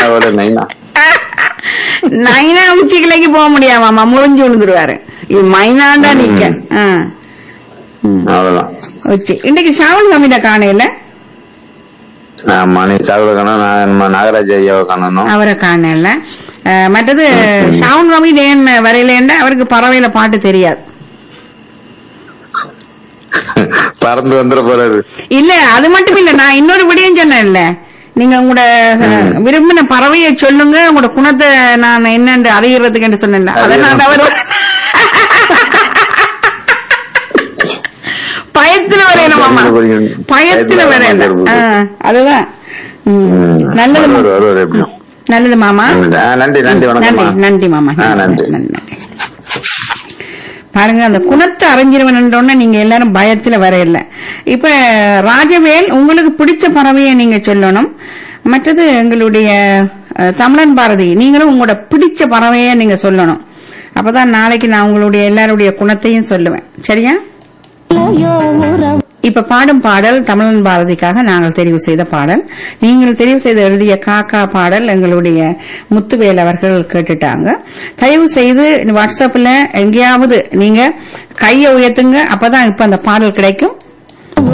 விட நைனா நைனா உச்சி கிளைக்கு போக முடியாமாமா முறிஞ்சு விழுந்துருவாரு இது மைனாண்டா நிக்க ஆ. ம். அவ்வளவுதான் உச்சி இன்னைக்கு ஷாவல் கமிதா காணையில ஆமா நீ சாகுல காணும் நான் நம்ம நாகராஜ் ஐயாவை காணணும் அவரை காணல அஹ், மற்றது ஷாவுன் கமிதா ஏன் வரையிலேண்டா அவருக்கு பறவையில பாட்டு தெரியாது பறந்து வந்துட போறாரு இல்ல அது மட்டும் இல்ல நான் இன்னொரு விடயம் சொன்னேன்ல நீங்க உங்களோட அஹ், விரும்பின பறவையை சொல்லுங்க உங்களோட குணத்தை நான் என்னன்னு அறியறதுக்கு சொன்னேன் அதனால அவர் பயத்துல வரையணும் மாமா பயத்துல வரையணும் ஆ, அதுதான் ம். நல்லது மா- வருவார் வருவார் எப்படியும் நல்லது மாமா ஆ, நன்றி நன்றி வணக்கம் நன்றி நன்றி மாமா ஆ, நன்றி. நன்றி நன்றி. பாருங்க அந்த குணத்தை அறிஞ்சிருவனோடனே நீங்க எல்லாரும் பயத்துல வரையல இப்ப ராஜவேல் உங்களுக்கு பிடிச்ச பறவையை நீங்க சொல்லணும் மற்றது எங்களுடைய அஹ், தமிழன் பாரதி நீங்களும் உங்களோட பிடிச்ச பறவையை நீங்க சொல்லணும் அப்பதான் நாளைக்கு நான் உங்களுடைய எல்லாருடைய குணத்தையும் சொல்லுவேன் சரியா இப்ப பாடும் பாடல் தமிழன் பாரதிக்காக நாங்கள் தெரிவு செய்த பாடல் நீங்கள் தெரிவு செய்து எழுதிய காக்கா பாடல் எங்களுடைய முத்துவேல் அவர்கள் கேட்டுட்டாங்க தயவு செய்து வாட்ஸ்அப்ல எங்கேயாவது நீங்க கையை உயர்த்துங்க அப்பதான் இப்ப அந்த பாடல் கிடைக்கும்